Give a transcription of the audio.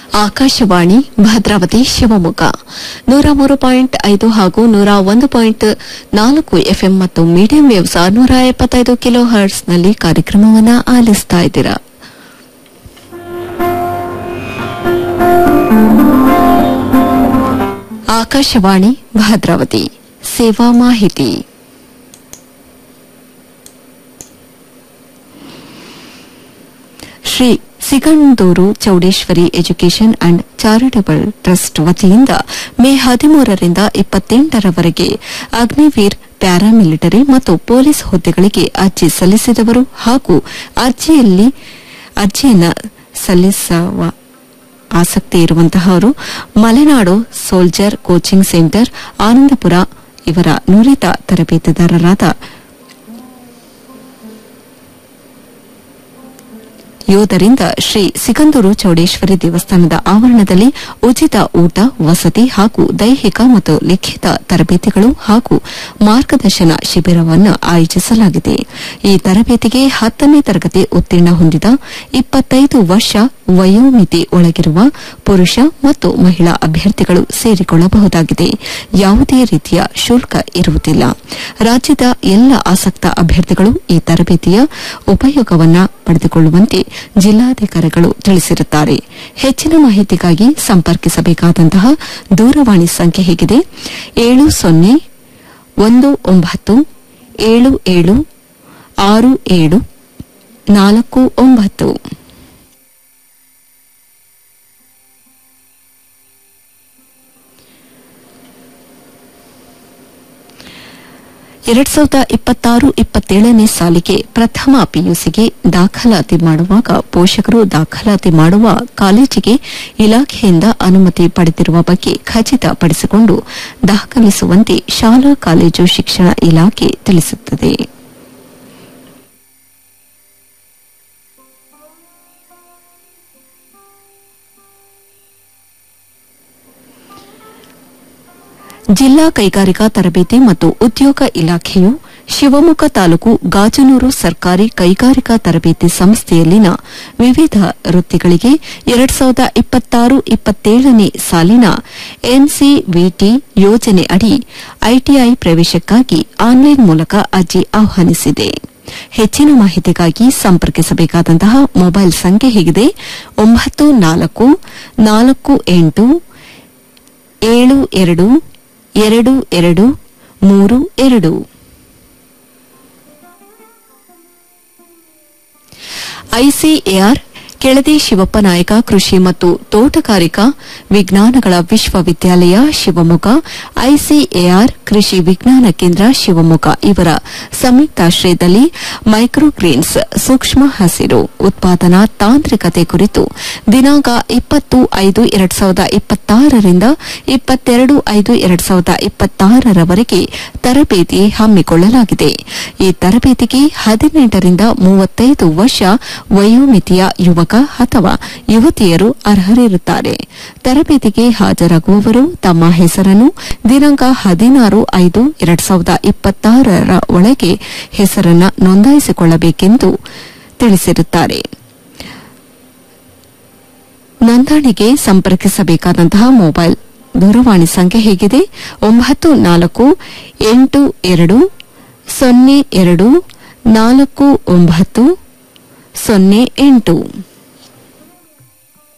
ಆಕಾಶವಾಣಿ ಭದ್ರಾವತಿ ಶಿವಮೊಗ್ಗ ನೂರ ಮೂರು ಪಾಯಿಂಟ್ ಐದು ಹಾಗೂ ನೂರ ಒಂದು ಪಾಯಿಂಟ್ ನಾಲ್ಕು ಎಫ್ಎಂ ಮತ್ತು ಮೀಡಿಯಂ ವೇವ್ಸ್ ನೂರ ಎಪ್ಪತ್ತೈದು ಕಿಲೋ ಹರ್ಟ್ಸ್ನಲ್ಲಿ ಕಾರ್ಯಕ್ರಮವನ್ನು ಆಲಿಸ್ತಾ ಇದ್ದೀರಾ ಆಕಾಶವಾಣಿ ಭದ್ರಾವತಿ ಸೇವಾ ಮಾಹಿತಿ Shri Sigandur Chowdeshwari education and charitable trust ವತಿಯಿಂದ ಮೇ ಹದಿಮೂರರಿಂದ ಇಪ್ಪತ್ತೆಂಟರವರೆಗೆ ಅಗ್ನಿವೀರ್ ಪ್ಯಾರಾಮಿಲಿಟರಿ ಮತ್ತು ಪೊಲೀಸ್ ಹುದ್ದೆಗಳಿಗೆ ಅರ್ಜಿ ಸಲ್ಲಿಸಿದವರು ಹಾಗೂ ಅರ್ಜಿಯಲ್ಲಿ ಅರ್ಜಿಯನ್ನು ಸಲ್ಲಿಸುವ ಆಸಕ್ತಿ ಇರುವಂತಹವರು Malenadu soldier coaching centre Anandapura ಇವರ ನುರಿತ ತರಬೇತುದಾರರಾದ ಯೋಧರಿಂದ ಶ್ರೀ ಸಿಗಂದೂರು ಚೌಡೇಶ್ವರಿ ದೇವಸ್ಥಾನದ ಆವರಣದಲ್ಲಿ ಉಚಿತ ಊಟ ವಸತಿ ಹಾಗೂ ದೈಹಿಕ ಮತ್ತು ಲಿಖಿತ ತರಬೇತಿಗಳು ಹಾಗೂ ಮಾರ್ಗದರ್ಶನ ಶಿಬಿರವನ್ನು ಆಯೋಜಿಸಲಾಗಿದೆ ಈ ತರಬೇತಿಗೆ ಹತ್ತನೇ ತರಗತಿ ಉತ್ತೀರ್ಣ ಹೊಂದಿದ ಇಪ್ಪತ್ತೈದು ವರ್ಷ ವಯೋಮಿತಿ ಒಳಗಿರುವ ಪುರುಷ ಮತ್ತು ಮಹಿಳಾ ಅಭ್ಯರ್ಥಿಗಳು ಸೇರಿಕೊಳ್ಳಬಹುದಾಗಿದೆ ಯಾವುದೇ ರೀತಿಯ ಶುಲ್ಕ ಇರುವುದಿಲ್ಲ ರಾಜ್ಯದ ಎಲ್ಲ ಆಸಕ್ತ ಅಭ್ಯರ್ಥಿಗಳು ಈ ತರಬೇತಿಯ ಉಪಯೋಗವನ್ನು ಪಡೆದುಕೊಳ್ಳುವಂತೆ ಜಿಲ್ಲಾಧಿಕಾರಿಗಳು ತಿಳಿಸಿರುತ್ತಾರೆ ಹೆಚ್ಚಿನ ಮಾಹಿತಿಗಾಗಿ ಸಂಪರ್ಕಿಸಬೇಕಾದಂತಹ ದೂರವಾಣಿ ಸಂಖ್ಯೆ ಹೇಗಿದೆ ಏಳು ಸೊನ್ನೆ ಒಂದು ಒಂಬತ್ತು ಏಳು ಏಳು ಆರು ಏಳು ನಾಲ್ಕು ಒಂಬತ್ತು ಎರಡ್ ಸಾವಿರದ ಇಪ್ಪತ್ತಾರು ಇಪ್ಪತ್ತೇಳನೇ ಸಾಲಿಗೆ ಪ್ರಥಮ ಪಿಯುಸಿಗೆ ದಾಖಲಾತಿ ಮಾಡುವಾಗ ಪೋಷಕರು ದಾಖಲಾತಿ ಮಾಡುವ ಕಾಲೇಜಿಗೆ ಇಲಾಖೆಯಿಂದ ಅನುಮತಿ ಪಡೆದಿರುವ ಬಗ್ಗೆ ಖಚಿತಪಡಿಸಿಕೊಂಡು ದಾಖಲಿಸುವಂತೆ ಶಾಲಾ ಕಾಲೇಜು ಶಿಕ್ಷಣ ಇಲಾಖೆ ತಿಳಿಸುತ್ತದೆ ಜಿಲ್ಲಾ ಕೈಗಾರಿಕಾ ತರಬೇತಿ ಮತ್ತು ಉದ್ಯೋಗ ಇಲಾಖೆಯು ಶಿವಮೊಗ್ಗ ತಾಲೂಕು ಗಾಜನೂರು ಸರ್ಕಾರಿ ಕೈಗಾರಿಕಾ ತರಬೇತಿ ಸಂಸ್ಥೆಯಲ್ಲಿನ ವಿವಿಧ ವೃತ್ತಿಗಳಿಗೆ ಎರಡ್ ಸಾವಿರದ ಇಪ್ಪತ್ತಾರು ಇಪ್ಪತ್ತೇಳನೇ ಸಾಲಿನ ಎನ್ಸಿವಿಟಿ ಯೋಜನೆ ಅಡಿ ಐಟಿಐ ಪ್ರವೇಶಕ್ಕಾಗಿ ಆನ್ಲೈನ್ ಮೂಲಕ ಅರ್ಜಿ ಆಹ್ವಾನಿಸಿದೆ ಹೆಚ್ಚಿನ ಮಾಹಿತಿಗಾಗಿ ಸಂಪರ್ಕಿಸಬೇಕಾದಂತಹ ಮೊಬೈಲ್ ಸಂಖ್ಯೆ ಹೀಗಿದೆ ಒಂಬತ್ತು ನಾಲ್ಕು ನಾಲ್ಕು ಎಂಟು ಏಳು ಎರಡು ಎರಡು ಎರಡು ಮೂರು ಎರಡು ಐಸಿಎಆರ್ ಕೆಳದಿ ಶಿವಪ್ಪ ನಾಯಕ ಕೃಷಿ ಮತ್ತು ತೋಟಗಾರಿಕಾ ವಿಜ್ಞಾನಗಳ ವಿಶ್ವವಿದ್ಯಾಲಯ ಶಿವಮೊಗ್ಗ ಐಸಿಎಆರ್ ಕೃಷಿ ವಿಜ್ಞಾನ ಕೇಂದ್ರ ಶಿವಮೊಗ್ಗ ಇವರ ಸಂಯುಕ್ತಾಶ್ರಯದಲ್ಲಿ ಮೈಕ್ರೋಗ್ರೀನ್ಸ್ ಸೂಕ್ಷ್ಮ ಹಸಿರು ಉತ್ಪಾದನಾ ತಾಂತ್ರಿಕತೆ ಕುರಿತು ದಿನಾಂಕ ಇಪ್ಪತ್ತು ಐದು ಎರಡ್ ಸಾವಿರದ ಇಪ್ಪತ್ತಾರರಿಂದ ಇಪ್ಪತ್ತೆರಡು ಐದು ಎರಡ್ ಸಾವಿರದ ಇಪ್ಪತ್ತಾರರವರೆಗೆ ತರಬೇತಿ ಹಮ್ಮಿಕೊಳ್ಳಲಾಗಿದೆ ಈ ತರಬೇತಿಗೆ ಹದಿನೆಂಟರಿಂದ ಮೂವತ್ತೈದು ವರ್ಷ ವಯೋಮಿತಿಯ ಯುವಕ ಅಥವಾ ಯುವತಿಯರು ಅರ್ಹರಿರುತ್ತಾರೆ ತರಬೇತಿಗೆ ಹಾಜರಾಗುವವರು ತಮ್ಮ ಹೆಸರನ್ನು ದಿನಾಂಕ ಹದಿನಾರು ಐದು ಎರಡ್ ಸಾವಿರದ ಇಪ್ಪತ್ತಾರರ ಒಳಗೆ ಹೆಸರನ್ನು ನೋಂದಾಯಿಸಿಕೊಳ್ಳಬೇಕೆಂದು ತಿಳಿಸಿರುತ್ತಾರೆ ನೋಂದಣಿಗೆ ಸಂಪರ್ಕಿಸಬೇಕಾದಂತಹ ಮೊಬೈಲ್ ದೂರವಾಣಿ ಸಂಖ್ಯೆ ಹೇಗಿದೆ ಒಂಬತ್ತು ನಾಲ್ಕು ಎಂಟು ಎರಡು ಸೊನ್ನೆ ಎರಡು ನಾಲ್ಕು ಒಂಬತ್ತು ಸೊನ್ನೆ ಎಂಟು